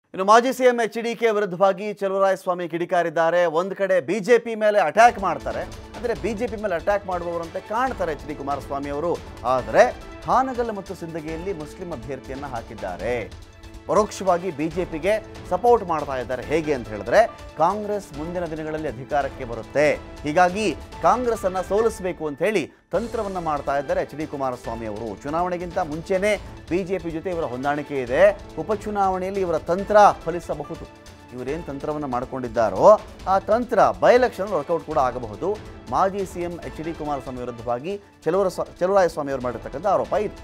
ಇನ್ನು ಮಾಜಿ CM H D K ವಿರುದ್ಧವಾಗಿ ಸ್ವಾಮಿ ಕಿಡಿಕಾರಿದ್ದಾರೆ ಒಂದ್ ಕಡೆ ಬಿಜೆಪಿ ಮೇಲೆ ಅಟ್ಯಾಕ್ ಮಾಡ್ತಾರೆ ಅಂದ್ರೆ ಬಿಜೆಪಿ ಮೇಲೆ ಅಟ್ಯಾಕ್ ಮಾಡುವವರಂತೆ ಕಾಣ್ತಾರೆ ಎಚ್ ಡಿ ಕುಮಾರಸ್ವಾಮಿ ಅವರು ಆದರೆ ಹಾನಗಲ್ ಮತ್ತು ಸಿಂದಗಿಯಲ್ಲಿ ಮುಸ್ಲಿಂ ಅಭ್ಯರ್ಥಿಯನ್ನ ಹಾಕಿದ್ದಾರೆ ಪರೋಕ್ಷವಾಗಿ ಬಿಜೆಪಿಗೆ ಸಪೋರ್ಟ್ ಮಾಡ್ತಾ ಇದ್ದಾರೆ ಹೇಗೆ ಅಂತ ಹೇಳಿದ್ರೆ ಕಾಂಗ್ರೆಸ್ ಮುಂದಿನ ದಿನಗಳಲ್ಲಿ ಅಧಿಕಾರಕ್ಕೆ ಬರುತ್ತೆ ಹೀಗಾಗಿ ಕಾಂಗ್ರೆಸ್ ಅನ್ನ ಸೋಲಿಸಬೇಕು ಅಂತ ಹೇಳಿ ತಂತ್ರವನ್ನ ಮಾಡ್ತಾ ಇದ್ದಾರೆ ಎಚ್ ಡಿ ಕುಮಾರಸ್ವಾಮಿ ಅವರು ಚುನಾವಣೆಗಿಂತ ಮುಂಚೆನೇ ಬಿಜೆಪಿ ಜೊತೆ ಇವರ ಹೊಂದಾಣಿಕೆ ಇದೆ ಉಪಚುನಾವಣೆಯಲ್ಲಿ ಇವರ ತಂತ್ರ ಫಲಿಸಬಹುದು ಇವರೇನು ತಂತ್ರವನ್ನು ಮಾಡಿಕೊಂಡಿದ್ದಾರೋ ಆ ತಂತ್ರ ಬೈ ಎಲೆಕ್ಷನ್ ವರ್ಕೌಟ್ ಕೂಡ ಆಗಬಹುದು ಮಾಜಿ ಸಿಎಂ ಎಚ್ ಡಿ ಕುಮಾರಸ್ವಾಮಿ ವಿರುದ್ಧವಾಗಿ ಚೆಲುವರ ಚೆಲುವರಾಯಸ್ವಾಮಿ ಅವರು ಮಾಡಿರ್ತಕ್ಕಂಥ ಆರೋಪ ಇದು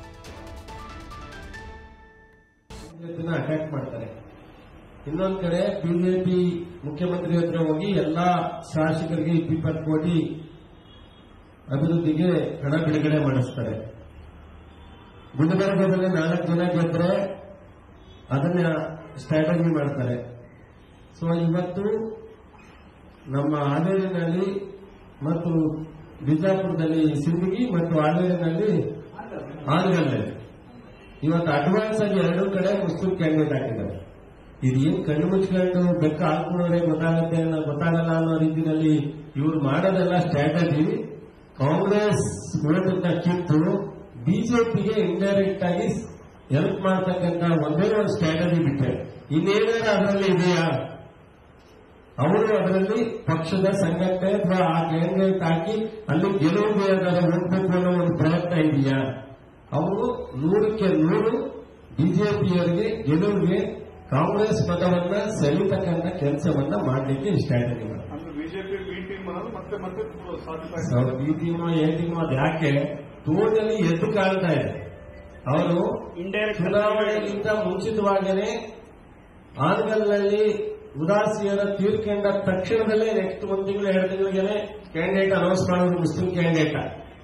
ಬಿಜೆಪಿನ ಅಟ್ಯಾಕ್ ಮಾಡ್ತಾರೆ ಇನ್ನೊಂದ್ ಕಡೆ ಬಿಜೆಪಿ ಮುಖ್ಯಮಂತ್ರಿ ಹತ್ರ ಹೋಗಿ ಎಲ್ಲಾ ಶಾಸಕರಿಗೆ ಇಪ್ಪತ್ತು ಕೋಟಿ ಅಭಿವೃದ್ಧಿಗೆ ಹಣ ಬಿಡುಗಡೆ ಮಾಡಿಸ್ತಾರೆ ಗುಲ್ಬರ್ಗದಲ್ಲಿ ನಾಲ್ಕು ಜನ ಗೆದ್ರೆ ಅದನ್ನ ಸ್ಟ್ರಾಟಜಿ ಮಾಡ್ತಾರೆ ಸೊ ಇವತ್ತು ನಮ್ಮ ಹಾವೇರಿನಲ್ಲಿ ಮತ್ತು ಬಿಜಾಪುರದಲ್ಲಿ ಸಿಂದಗಿ ಮತ್ತು ಹಾವೇರಿನಲ್ಲಿ ಹಾನಗಲ್ನಲ್ಲಿ ಇವತ್ತು ಅಡ್ವಾನ್ಸ್ ಆಗಿ ಎರಡೂ ಕಡೆ ಮುಸ್ಲಿಂ ಕ್ಯಾಂಡಿಡೇಟ್ ಹಾಕಿದ್ದಾರೆ ಇದು ಏನ್ ಕಣ್ಣು ಮುಚ್ಕೊಂಡು ಬೆಕ್ಕ ಹಾಕೊಂಡ್ರೆ ಗೊತ್ತಾಗುತ್ತೆ ಅನ್ನೋ ಗೊತ್ತಾಗಲ್ಲ ಅನ್ನೋ ರೀತಿಯಲ್ಲಿ ಇವ್ರು ಮಾಡೋದೆಲ್ಲ ಸ್ಟ್ರಾಟಜಿ ಕಾಂಗ್ರೆಸ್ ಓಟನ್ನ ಕಿತ್ತು ಬಿಜೆಪಿಗೆ ಇಂಡೈರೆಕ್ಟ್ ಆಗಿ ಹೆಲ್ಪ್ ಮಾಡ್ತಕ್ಕಂತ ಒಂದೇ ಒಂದು ಸ್ಟ್ರಾಟಜಿ ಬಿಟ್ಟರೆ ಇನ್ನೇನಾದ್ರೂ ಅದರಲ್ಲಿ ಇದೆಯಾ ಅವರು ಅದರಲ್ಲಿ ಪಕ್ಷದ ಸಂಘಟನೆ ಅಥವಾ ಆ ಕ್ಯಾಂಡಿಡೇಟ್ ಹಾಕಿ ಅಲ್ಲಿ ಗೆಲುವಿಗೆ ಅದರ ಹೋಗ್ಬೇಕು ಅನ್ನೋ ಒಂದು ಪ್ರಯತ್ನ ಇದೆಯಾ ಅವರು ನೂರಕ್ಕೆ ನೂರು ಬಿಜೆಪಿಯವರಿಗೆ ಗೆಲುವಿಗೆ ಕಾಂಗ್ರೆಸ್ ಮತವನ್ನ ಸೆಳೀತಕ್ಕಂಥ ಕೆಲಸವನ್ನ ಮಾಡಲಿಕ್ಕೆ ಸ್ಟ್ರಾಟಜಿ ಮಾಡ್ತಾರೆ ಅಂದ್ರೆ ಬಿಜೆಪಿ ಬಿ ಟೀಮ್ ಅನ್ನೋದು ಮತ್ತೆ ಮತ್ತೆ ಸಾಧಿಸ ಬಿ ಟೀಮೋ ಎ ಟೀಮೋ ಅದು ಯಾಕೆ ಟೋಟಲಿ ಎದ್ದು ಕಾಣ್ತಾ ಇದೆ ಅವರು ಚುನಾವಣೆಗಿಂತ ಮುಂಚಿತವಾಗಿಯೇ ಆನ್ಗಲ್ನಲ್ಲಿ ಉದಾಸಿಯರ ತೀರ್ಕೊಂಡ ತಕ್ಷಣದಲ್ಲೇ ನೆಕ್ಸ್ಟ್ ಒಂದು ತಿಂಗಳು ಎರಡು ತಿಂಗಳಿಗೆ ಕ್ಯಾಂಡಿಡೇಟ್ ಅನೌನ್ಸ್ ಮಾಡೋದು ಮುಸ್ಲಿಂ ಕ್ಯಾಂಡಿಡೇಟ್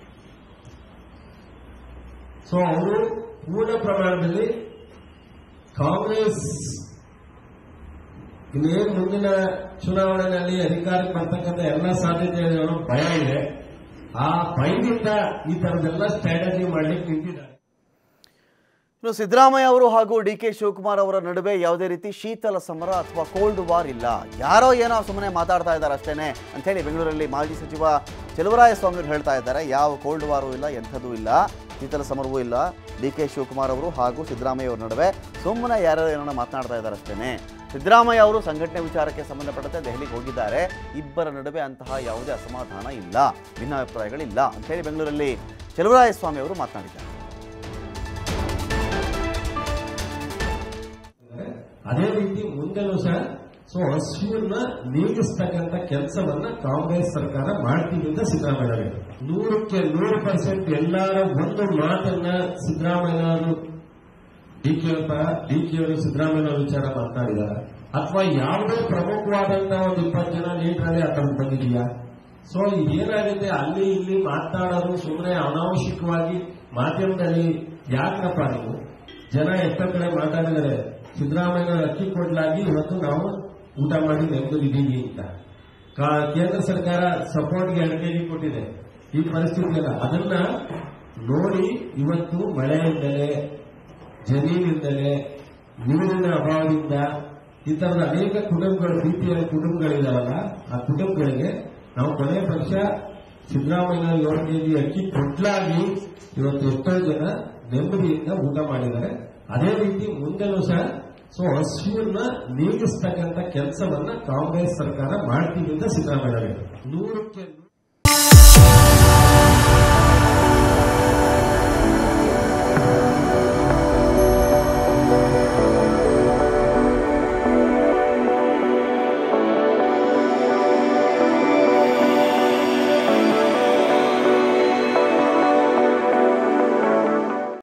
ಸೊ ಅವರು ಪೂರ್ಣ ಪ್ರಮಾಣದಲ್ಲಿ ಕಾಂಗ್ರೆಸ್ ಇನ್ನೇನು ಮುಂದಿನ ಚುನಾವಣೆಯಲ್ಲಿ ಅಧಿಕಾರಕ್ಕೆ ಬರ್ತಕ್ಕಂಥ ಎಲ್ಲ ಸಾಧ್ಯತೆ ಇದೆ ಅನ್ನೋ ಭಯ ಇದೆ ಆ ಭಯದಿಂದ ಈ ತರದೆಲ್ಲ ಸ್ಟ್ರಾಟಜಿ ಮಾಡ್ಲಿಕ್ಕೆ ನಿಂತಿದ್ದಾರೆ ಇನ್ನು ಸಿದ್ದರಾಮಯ್ಯ ಅವರು ಹಾಗೂ ಡಿ ಕೆ ಶಿವಕುಮಾರ್ ಅವರ ನಡುವೆ ಯಾವುದೇ ರೀತಿ ಶೀತಲ ಸಮರ ಅಥವಾ ಕೋಲ್ಡ್ ವಾರ್ ಇಲ್ಲ ಯಾರೋ ಏನೋ ಸುಮ್ಮನೆ ಮಾತಾಡ್ತಾ ಇದ್ದಾರೆ ಅಷ್ಟೇನೆ ಅಂಥೇಳಿ ಬೆಂಗಳೂರಲ್ಲಿ ಮಾಜಿ ಸಚಿವ ಚೆಲುವರಾಯಸ್ವಾಮಿ ಅವರು ಹೇಳ್ತಾ ಇದ್ದಾರೆ ಯಾವ ಕೋಲ್ಡ್ ವಾರು ಇಲ್ಲ ಎಂಥದೂ ಇಲ್ಲ ಶೀತಲ ಸಮರವೂ ಇಲ್ಲ ಡಿ ಕೆ ಶಿವಕುಮಾರ್ ಅವರು ಹಾಗೂ ಸಿದ್ದರಾಮಯ್ಯ ಅವರ ನಡುವೆ ಸುಮ್ಮನೆ ಯಾರೋ ಏನೋ ಮಾತನಾಡ್ತಾ ಇದ್ದಾರೆ ಅಷ್ಟೇನೆ ಸಿದ್ದರಾಮಯ್ಯ ಅವರು ಸಂಘಟನೆ ವಿಚಾರಕ್ಕೆ ಸಂಬಂಧಪಟ್ಟಂತೆ ದೆಹಲಿಗೆ ಹೋಗಿದ್ದಾರೆ ಇಬ್ಬರ ನಡುವೆ ಅಂತಹ ಯಾವುದೇ ಅಸಮಾಧಾನ ಇಲ್ಲ ಭಿನ್ನಾಭಿಪ್ರಾಯಗಳಿಲ್ಲ ಅಂಥೇಳಿ ಬೆಂಗಳೂರಲ್ಲಿ ಚೆಲುವರಾಯಸ್ವಾಮಿ ಅವರು ಮಾತನಾಡಿದ್ದಾರೆ ಅದೇ ರೀತಿ ಮುಂದೆನೂ ಸಹ ಸೊ ಹಸಿವನ್ನ ನೀಗಿಸ್ತಕ್ಕಂಥ ಕೆಲಸವನ್ನ ಕಾಂಗ್ರೆಸ್ ಸರ್ಕಾರ ಮಾಡ್ತೀವಿ ಅಂತ ಸಿದ್ದರಾಮಯ್ಯ ಅವರು ಹೇಳಿದ್ರು. ನೂರಕ್ಕೆ ನೂರು ಪರ್ಸೆಂಟ್ ಎಲ್ಲರ ಒಂದು ಮಾತನ್ನ ಸಿದ್ದರಾಮಯ್ಯ ಅವರು ಡಿ ಕೆ ಡಿ ಕೆ ಅವರು ಸಿದ್ದರಾಮಯ್ಯ ವಿಚಾರ ಮಾತನಾಡಿದ್ದಾರೆ ಅಥವಾ ಯಾವುದೇ ಪ್ರಮುಖವಾದಂತಹ ಒಂದು ಇಪ್ಪತ್ತು ಜನ ಲೀಡರಲ್ಲಿ ಆ ಥರದ್ದು ಬಂದಿದೆಯಾ ಸೊ ಇದೇನಾಗಿದೆ ಅಲ್ಲಿ ಇಲ್ಲಿ ಮಾತನಾಡೋದು ಸುಮ್ಮನೆ ಅನಾವಶ್ಯಕವಾಗಿ ಮಾಧ್ಯಮದಲ್ಲಿ ಯಾಕಪ್ಪ ನೀವು ಜನ ಎಷ್ಟೋ ಕಡೆ ಮಾತಾಡಿದರೆ ಸಿದ್ದರಾಮಯ್ಯ ಅಕ್ಕಿ ಕೊಡ್ಲಾಗಿ ಇವತ್ತು ನಾವು ಊಟ ಮಾಡಿ ನೆಮ್ಮದಿದ್ದೀವಿ ಅಂತ ಕಾ- ಕೇಂದ್ರ ಸರ್ಕಾರ ಸಪೋರ್ಟ್ಗೆ ಎರಡು ಕೆಜಿ ಕೊಟ್ಟಿದೆ ಈ ಪರಿಸ್ಥಿತಿಯಲ್ಲ ಅದನ್ನ ನೋಡಿ ಇವತ್ತು ಮಳೆಯಿಂದಲೇ ಜಮೀನಿಂದಲೇ ನೀರಿನ ಅಭಾವದಿಂದ ಈ ತರದ ಅನೇಕ ಕುಟುಂಬಗಳು ಬಿಪಿಎಲ್ ಕುಟುಂಬಗಳಿದಾವಲ್ಲ ಆ ಕುಟುಂಬಗಳಿಗೆ ನಾವು ಕೊನೆ ಪಕ್ಷ ಸಿದ್ದರಾಮಯ್ಯ ಏಳು ಕೆಜಿ ಅಕ್ಕಿ ಕೊಟ್ಲಾಗಿ ಇವತ್ತು ಎಷ್ಟೋ ಜನ ನೆಮ್ಮದಿಯಿಂದ ಊಟ ಮಾಡಿದ್ದಾರೆ ಅದೇ ರೀತಿ ಮುಂದೆನೂ ಸಹ ಸೊ ಹಸಿವನ್ನ ನೀಗಿಸ್ತಕ್ಕಂಥ ಕೆಲಸವನ್ನ ಕಾಂಗ್ರೆಸ್ ಸರ್ಕಾರ ಮಾಡ್ತೀವಿ ಅಂತ ಸಿದ್ದರಾಮಯ್ಯ ಹೇಳಿದ್ರು. ನೂರಕ್ಕೆ